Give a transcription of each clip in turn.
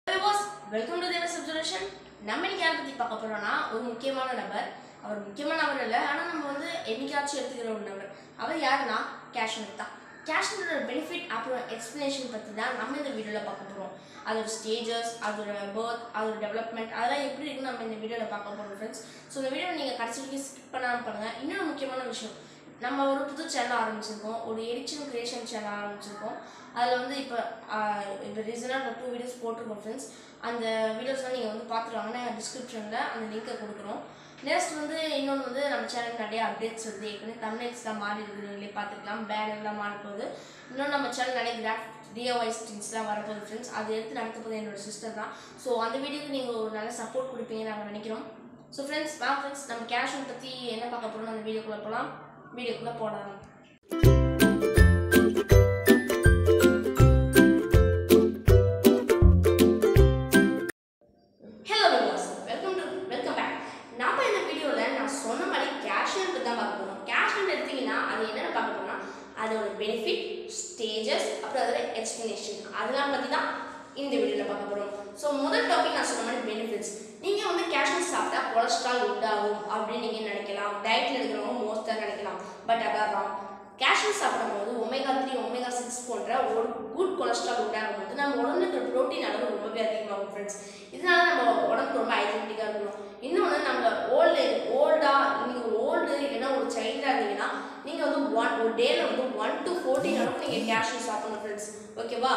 Welcome to தேவஸ் observation நம்ம இன்னைக்கு யாரை பற்றி பார்க்க போகிறோம்னா ஒரு முக்கியமான நபர் அவர் முக்கியமான நபர் இல்லை ஆனால் நம்ம வந்து என்னைக்காச்சும் எடுத்துக்கிற ஒரு நபர் அவர் யாருன்னா கேஷ்னர் தான் கேஷ்னரோட பெனிஃபிட் அப்புறம் எக்ஸ்ப்ளனேஷன் பற்றி தான் நம்ம இந்த வீடியோவில் பார்க்க போகிறோம் அதோட ஸ்டேஜஸ் அதோட பர்த் அதோட டெவலப்மெண்ட் அதெல்லாம் எப்படி இருக்குன்னு நம்ம இந்த வீடியோவில் பார்க்க போகிறோம் ஃப்ரெண்ட்ஸ் ஸோ இந்த வீடியோ நீங்கள் கடைசி வரைக்கும் ஸ்கிப் பண்ணாமல் பண்ணுங்கள் இன்னொரு முக்கியமான விஷயம் நம்ம ஒரு புது சேனல் ஆரம்பிச்சிருக்கோம் ஒரு எடிஷன் கிரியேஷன் சேனல் ஆரம்பிச்சிருக்கோம் அதில் வந்து இப்போ இப்போ ரீசனாக டூ வீடியோஸ் போட்டிருக்கோம் ஃப்ரெண்ட்ஸ் அந்த வீடியோஸ்லாம் நீங்கள் வந்து பார்த்துருவாங்க நான் டிஸ்கிரிப்ஷனில் அந்த லிங்கை கொடுக்குறோம் நெக்ஸ்ட் வந்து இன்னொன்று வந்து நம்ம சேனல் நிறைய அப்டேட்ஸ் வந்து ஏற்கனவே தமிழ்ஸ்லாம் மாறி இருக்குது நீங்களே பார்த்துக்கலாம் பேனர்லாம் மாற போகுது இன்னும் நம்ம சேனல் நிறைய கிராஃப்ட் டிஓவைஸ் திங்ஸ்லாம் வரப்போகுது ஃப்ரெண்ட்ஸ் அது எடுத்து நடத்த போகுது என்னோட சிஸ்டர் தான் ஸோ அந்த வீடியோக்கு நீங்கள் ஒரு நல்ல சப்போர்ட் கொடுப்பீங்கன்னு நாங்கள் நினைக்கிறோம் ஸோ ஃப்ரெண்ட்ஸ் வா ஃப்ரெண்ட்ஸ் நம்ம கேஷன் பற்றி என்ன பார்க்க போகிறோம் அந்த வீடியோக்குள்ளே போகலாம் வீடியோக்குள்ளே போடலாம் hello viewers welcome to welcome back நான் இந்த வீடியோவில் நான் சொன்ன மாதிரி கேஷ்னர் பற்றி தான் பார்க்க போகிறோம் கேஷ்னர் எடுத்தீங்கன்னா அது என்னென்ன பார்க்க போகிறோம்னா அதோட பெனிஃபிட் ஸ்டேஜஸ் அப்புறம் அதோட எக்ஸ்ப்ளனேஷன் அதெல்லாம் பற்றி தான் இந்த வீடியோவில் பார்க்க போகிறோம் ஸோ முதல் டாபிக் நான் சொன்ன மாதிரி பெனிஃபிட்ஸ் நீங்கள் வந்து கேஷ்னர் சாப்பிட்டா கொலஸ்ட்ரால் உண்டாகும் அப்படின்னு நீங்கள் நினைக்கலாம் டயட்டில் இருக்கிறவங்க மோஸ்ட்டாக நினைக்கலாம் பட் அதான் wrong. கேஷ்யூ சாப்பிடும்போது ஒமேகா த்ரீ ஒமேகா சிக்ஸ் போன்ற ஒரு குட் கொலஸ்ட்ரால் உண்டாகும் போது நம்ம உடம்புல இருக்கிற ப்ரோட்டீன் அளவு ரொம்பவே அதிகமாகும் ஃப்ரெண்ட்ஸ் இதனால நம்ம உடம்புக்கு ரொம்ப ஐடென்டிக்காக இருக்கணும் இன்னொன்று நம்ம ஓல்டு ஓல்டாக நீங்கள் ஓல்டு இல்லைன்னா ஒரு சைல்டாக இருந்தீங்கன்னா நீங்கள் வந்து ஒன் ஒரு டேல வந்து ஒன் டு ஃபோர்டீன் அளவுக்கு நீங்கள் கேஷ்யூ சாப்பிடணும் ஃப்ரெண்ட்ஸ் ஓகேவா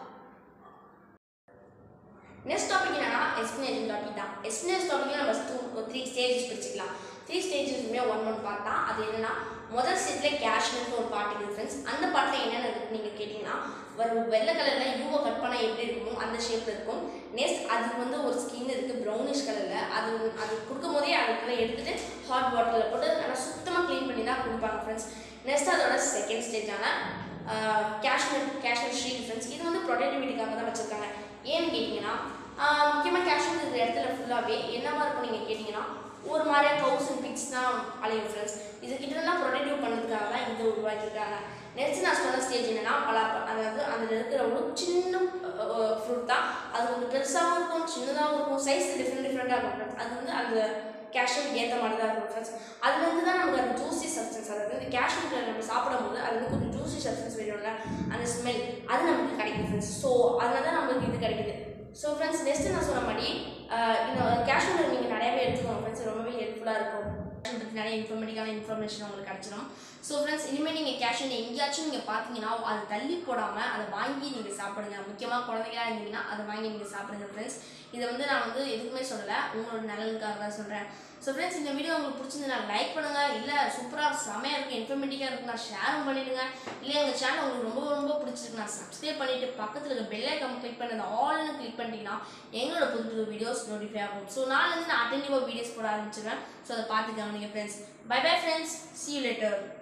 நெக்ஸ்ட் டாபிக் என்னன்னா எக்ஸ்பிளேஷன் டாபிக் தான் எக்ஸ்பிளேஷன் டாபிக்ல நம்ம டூ த்ரீ ஸ்டேஜஸ் பிரிச்சுக்கலாம் த்ரீ ஸ்டேஜஸ்மே ஒன் ஒன் பார்ட் தான் அது என்னன்னா முதல் ஸ்டேஜில் கேஷ்னு ஒரு பாட்டு இருக்குது ஃப்ரெண்ட்ஸ் அந்த பாட்டில் என்னென்ன இருக்குன்னு நீங்கள் கேட்டிங்கன்னா ஒரு வெள்ளை கலரில் யூவை கட் பண்ணால் எப்படி இருக்குமோ அந்த ஷேப்பில் இருக்கும் நெக்ஸ்ட் அதுக்கு வந்து ஒரு ஸ்கின் இருக்குது ப்ரௌனிஷ் கலரில் அது அது கொடுக்கும் போதே அதுக்குள்ளே எடுத்துகிட்டு ஹாட் வாட்டரில் போட்டு நல்லா சுத்தமாக க்ளீன் பண்ணி தான் கொடுப்பாங்க ஃப்ரெண்ட்ஸ் நெக்ஸ்ட் அதோட செகண்ட் ஸ்டேஜான கேஷ்மீர் கேஷ்மீர் ஷீட் ஃப்ரெண்ட்ஸ் இது வந்து ப்ரொடக்டிவிட்டிக்காக தான் வச்சுருக்காங்க ஏன்னு கேட்டிங்கன்னா முக்கியமாக கேஷ்மீர் இருக்கிற இடத்துல ஃபுல்லாகவே என்னவா இருக்கும் நீங்கள் கேட்டிங்கன்னா ஒரு மாதிரியா கவுஸ் அண்ட் பிக்ஸ் தான் அலையும் ஃப்ரெண்ட்ஸ் இது கிட்டலாம் ப்ரொடக்டிவ் பண்ணதுக்காக தான் இதை உருவாக்கியிருக்காங்க நெக்ஸ்ட் நான் சொன்ன ஸ்டேஜ் என்னன்னா பலாப்ப அதாவது அதில் இருக்கிற ஒரு சின்ன ஃப்ரூட் தான் அது கொஞ்சம் பெருசாகவும் இருக்கும் சின்னதாகவும் இருக்கும் சைஸ் டிஃப்ரெண்ட் டிஃப்ரெண்ட்டாக இருக்கும் friends. அது வந்து அந்த கேஷ்யூக்கு ஏற்ற மாதிரி தான் இருக்கும் ஃப்ரெண்ட்ஸ் அதுலேருந்து தான் நமக்கு அந்த ஜூசி சப்ஸ்டன்ஸ் அதாவது இந்த கேஷ்யூக்கு நம்ம சாப்பிடும்போது அது வந்து கொஞ்சம் ஜூசி சப்ஸ்டன்ஸ் வேணும்ல அந்த ஸ்மெல் அது நமக்கு கிடைக்குது ஃப்ரெண்ட்ஸ் ஸோ அதனால தான் நமக்கு இது கிடைக்குது ஸோ ஃப்ரெண்ட்ஸ் நெக்ஸ்ட்டு நான் சொன்ன மாதிரி ஆஹ் இந்த கேஷ்யூர் நீங்கள் நிறையவே எடுத்துக்கோங்க ஃப்ரெண்ட்ஸ் ரொம்பவே ஹெல்ப்ஃபுல்லாக இருக்கும் கேஷ்யூ பற்றி நிறைய இன்ஃபர்மேட்டிக்கான இன்ஃபர்மேஷன் உங்களுக்கு கிடச்சிடும் ஸோ ஃப்ரெண்ட்ஸ் இனிமேல் நீங்கள் கேஷ்யூர் எங்கேயாச்சும் நீங்கள் பார்த்தீங்கன்னா அதை தள்ளி போடாமல் அதை வாங்கி நீங்கள் சாப்பிடுங்க முக்கியமாக குழந்தைங்களா இருந்தீங்கன்னா அதை வாங்கி நீங்கள் சாப்பிடுங்க ஃப்ரெண்ட்ஸ் இதை வந்து நான் வந்து எதுக்குமே சொல்லலை உங்களோட நலனுக்காக தான் சொல்கிறேன் ஸோ ஃப்ரெண்ட்ஸ் இந்த வீடியோ உங்களுக்கு பிடிச்சிருந்தா லைக் பண்ணுங்கள் இல்லை சூப்பராக செமையாக இருக்குது இன்ஃபர்மேட்டிக்காக இருக்குன்னா ஷேரும் பண்ணிடுங்க இல்லை எங்கள் சேனல் உங்களுக்கு ரொம்ப ரொம்ப பிடிச்சிருக்குன்னா சப்ஸ்கிரைப் பண்ணிவிட்டு பக்கத்தில் இருக்க பெல் ஐக்கான் கிளிக் பண்ணி அந்த ஆல்னு கிளிக் பண்ணிட்டீங்கன்னா எங்களோட புது புது வீடியோஸ் நோட்டிஃபை ஆகும் ஸோ நாளிலேருந்து நான் அட்டென்டிவாக வீடியோஸ் போட ஆரம்பிச்சிடுவேன் ஸோ அதை பார்த்துக்கோங்க நீங்கள் friends bye bye friends see you later